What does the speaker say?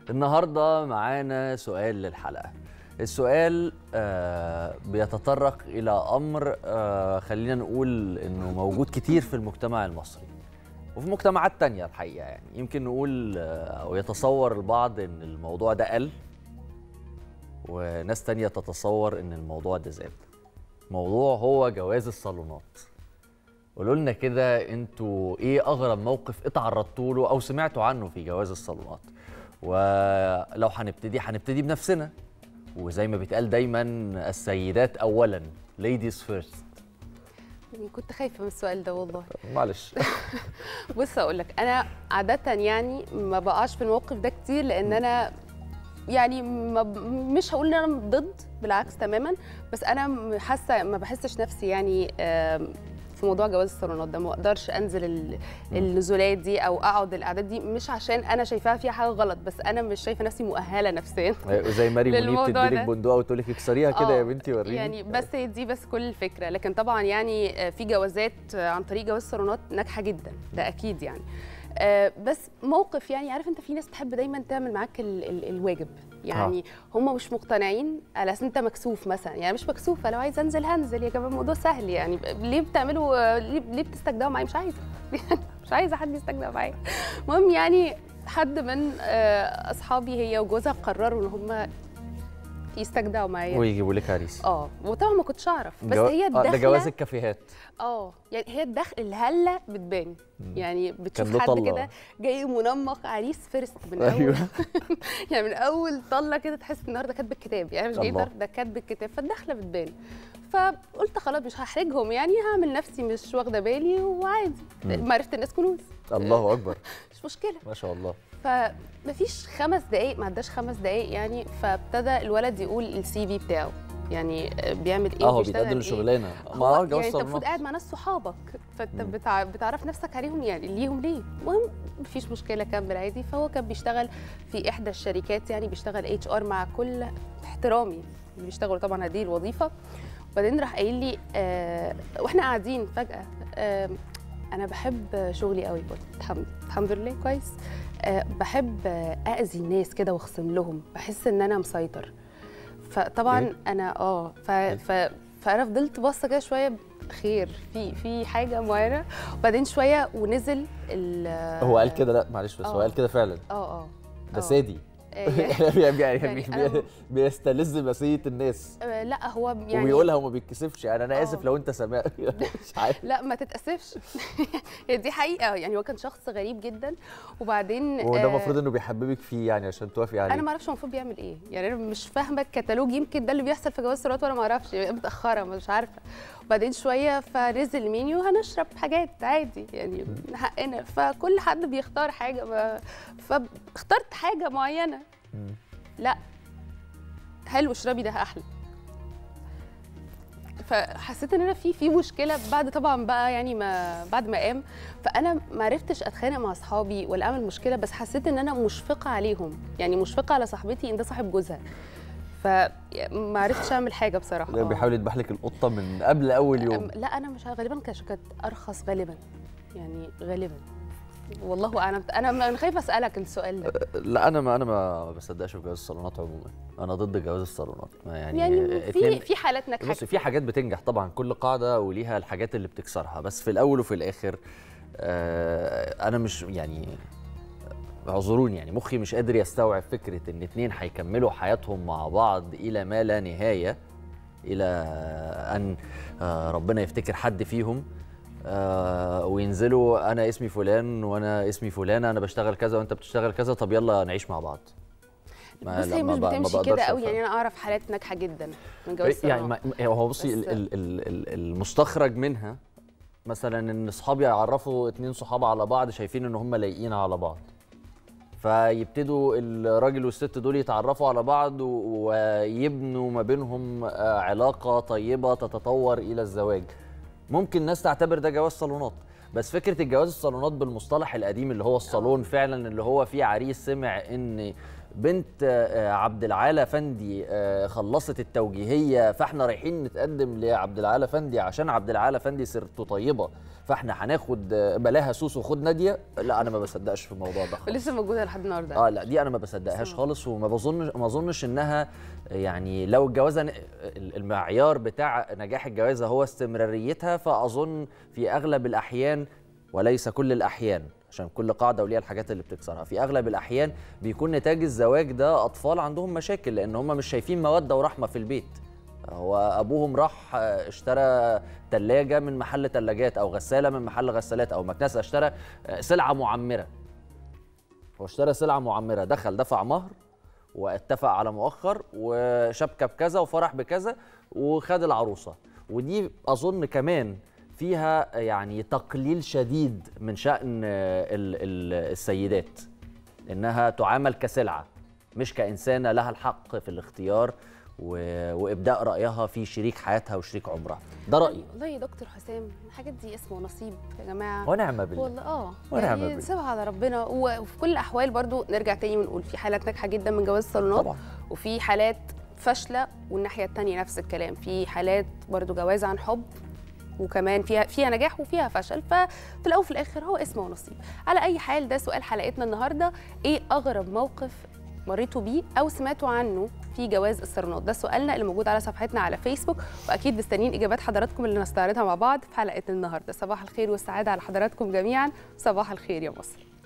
النهارده معانا سؤال للحلقه السؤال آه بيتطرق الى امر آه خلينا نقول انه موجود كتير في المجتمع المصري وفي مجتمعات تانية الحقيقه يعني يمكن نقول آه، او يتصور البعض ان الموضوع ده قل وناس تانية تتصور ان الموضوع ده زاد موضوع هو جواز الصالونات قولوا لنا كده انتوا ايه اغرب موقف اتعرضتوا له او سمعتوا عنه في جواز الصالونات ولو هنبتدي هنبتدي بنفسنا وزي ما بيتقال دايما السيدات اولا ladies first يعني كنت خايفه من السؤال ده والله معلش بص اقول لك انا عاده يعني ما بقعش في الموقف ده كتير لان انا يعني ما ب- مش هقول ان انا ضد بالعكس تماما بس انا حاسه ما بحسش نفسي يعني آم، في موضوع جواز الصالونات ده ما اقدرش انزل ال- النزولات دي او اقعد الاعداد دي مش عشان انا شايفاها فيها حاجه غلط بس انا مش شايفه نفسي مؤهله نفسيا زي ماري منيب للموضوع تديلك ده. بندقه وتقول لك اكسريها كده يا آه، بنتي وريني يعني بس هي دي بس كل الفكره لكن طبعا يعني آه، في جوازات آه، عن طريق جواز الصالونات ناجحه جدا ده اكيد يعني آه، بس موقف يعني عارف انت في ناس بتحب دايما تعمل معاك ال ال الواجب يعني هم مش مقتنعين على اساس انت مكسوف مثلا يعني مش مكسوفه لو عايزه انزل هنزل يا جماعه الموضوع سهل يعني ب- ليه بتعملوا آه، ليه, ليه بتستجدعوا معايا مش عايزه مش عايزه حد يستجدع معايا المهم يعني حد من آه، اصحابي هي وجوزها قرروا ان هم يستجدعوا معايا ويجيبوا لك عريس اه وطبعا ما كنتش اعرف بس جو- هي آه، ده الدخله جواز الكافيهات اه يعني هي الدخل الهله بتبان يعني كان بتشوف له حد طلة. كده جاي منمق عريس فيرست من اول ايوه يعني من اول طله كده تحس النهارده كاتب الكتاب يعني مش جاي الله. ضرب، ده كاتب الكتاب فالدخله بتبان فقلت خلاص مش هحرجهم يعني هعمل نفسي مش واخده بالي وعادي مم. معرفه الناس كنوز الله اكبر مش مشكله ما شاء الله فمفيش خمس دقايق ما عداش خمس دقايق يعني فابتدى الولد يقول السي في بتاعه يعني بيعمل ايه اه هو وبيشتغل بيتقدم إيه. لشغلانه ما هو اه جواز يعني انت المفروض صالونات قاعد مع ناس صحابك فانت مم. بتع... بتعرف نفسك عليهم يعني ليهم ليه المهم مفيش مشكله كمل عادي فهو كان بيشتغل في احدى الشركات يعني بيشتغل اتش ار مع كل احترامي اللي بيشتغلوا طبعا هذه الوظيفه وبعدين راح قايل لي آه واحنا قاعدين فجاه آه انا بحب شغلي قوي قلت الحمد الحمد لله كويس آه بحب آه، اذي الناس كده واخصم لهم بحس ان انا مسيطر فطبعا إيه؟ انا اه ف... ف... فانا فضلت باصه كده شويه خير في في حاجه معينه وبعدين شويه ونزل ال هو قال كده لا معلش بس هو آه. قال كده فعلا اه اه ده آه. سادي آه، يعني- يعني يعني يعني بي- أنا- بيستلذ مسية الناس آه، لا هو يعني وبيقولها وما بيتكسفش يعني انا آه. اسف لو انت سامع مش عارف لا ما تتاسفش هي دي حقيقه يعني هو كان شخص غريب جدا وبعدين وده آه، المفروض انه بيحببك فيه يعني عشان توافقي عليه انا ما اعرفش هو المفروض بيعمل ايه يعني انا مش فاهمه الكتالوج يمكن ده اللي بيحصل في جواز الصالونات وانا ما اعرفش يبقى متاخره مش عارفه وبعدين شويه فنزل المنيو هنشرب حاجات عادي يعني حقنا فكل حد بيختار حاجه ما فاخترت حاجه معينه مم. لا حلو اشربي ده احلى فحسيت ان انا في في مشكله بعد طبعا بقى يعني ما بعد ما قام فانا ما عرفتش اتخانق مع اصحابي ولا اعمل مشكله بس حسيت ان انا مشفقه عليهم يعني مشفقه على صاحبتي ان ده صاحب جوزها فما عرفتش اعمل حاجه بصراحه ده آه. بيحاول يذبح لك القطه من قبل اول يوم أم- لا انا مش عارفة، غالبا كانت كانت ارخص غالبا يعني غالبا والله اعلم انا انا خايفه اسالك السؤال ده لا انا ما انا ما بصدقش في جواز الصالونات عموما انا ضد جواز الصالونات ما يعني, يعني في اتنين- في حالات ناجحه بص في حاجات بتنجح طبعا كل قاعده وليها الحاجات اللي بتكسرها بس في الاول وفي الاخر آه انا مش يعني اعذروني يعني مخي مش قادر يستوعب فكره ان اتنين هيكملوا حياتهم مع بعض الى ما لا نهايه الى ان آه ربنا يفتكر حد فيهم آه وينزلوا انا اسمي فلان وانا اسمي فلانه انا بشتغل كذا وانت بتشتغل كذا طب يلا نعيش مع بعض ما- بس لا، هي ما مش ب- ما بتمشي بقدرش كده قوي أفهم. يعني انا اعرف حالات ناجحه جدا من جواز يعني الصالونات ما هو بصي بس- ال- ال- ال- ال- المستخرج منها مثلا ان اصحابي يعرفوا اتنين صحاب على بعض شايفين ان هم لايقين على بعض فيبتدوا الراجل والست دول يتعرفوا على بعض و- ويبنوا ما بينهم آه، علاقة طيبة تتطور إلى الزواج ممكن ناس تعتبر ده جواز صالونات بس فكرة الجواز الصالونات بالمصطلح القديم اللي هو الصالون فعلا اللي هو فيه عريس سمع ان بنت آه، عبد العال افندي آه، خلصت التوجيهيه فاحنا رايحين نتقدم لعبد العال افندي عشان عبد العال افندي سيرته طيبه فاحنا هناخد آه، بلاها سوس وخد ناديه لا انا ما بصدقش في الموضوع ده خالص. ولسه موجوده لحد النهارده اه لا دي انا ما بصدقهاش صح. خالص وما بظن ما اظنش انها يعني لو الجوازه ن- المعيار بتاع نجاح الجوازه هو استمراريتها فاظن في اغلب الاحيان وليس كل الاحيان عشان كل قاعده وليها الحاجات اللي بتكسرها في اغلب الاحيان بيكون نتاج الزواج ده اطفال عندهم مشاكل لان هم مش شايفين موده ورحمه في البيت هو ابوهم راح آه، اشترى ثلاجه من محل ثلاجات او غساله من محل غسالات او مكنسه اشترى آه، سلعه معمره هو اشترى سلعه معمره دخل دفع مهر واتفق على مؤخر وشبكه بكذا وفرح بكذا وخد العروسه ودي اظن كمان فيها يعني تقليل شديد من شان ال- ال- السيدات انها تعامل كسلعه مش كانسانه لها الحق في الاختيار و- وابداء رايها في شريك حياتها وشريك عمرها ده رايي والله يا دكتور حسام الحاجات دي اسمه ونصيب يا جماعه ونعم بالله والله اه ونعم يعني بالله. نسيبها على ربنا و- وفي كل الاحوال برضو نرجع تاني ونقول في حالات ناجحه جدا من جواز الصالونات طبعا وفي حالات فاشله والناحيه التانية نفس الكلام في حالات برضو جواز عن حب وكمان فيها فيها نجاح وفيها فشل ففي الاول وفي الاخر هو اسم ونصيب على اي حال ده سؤال حلقتنا النهارده ايه اغرب موقف مريتوا بيه او سمعتوا عنه في جواز الصالونات ده سؤالنا اللي موجود على صفحتنا على فيسبوك واكيد مستنيين اجابات حضراتكم اللي نستعرضها مع بعض في حلقه النهارده صباح الخير والسعاده على حضراتكم جميعا صباح الخير يا مصر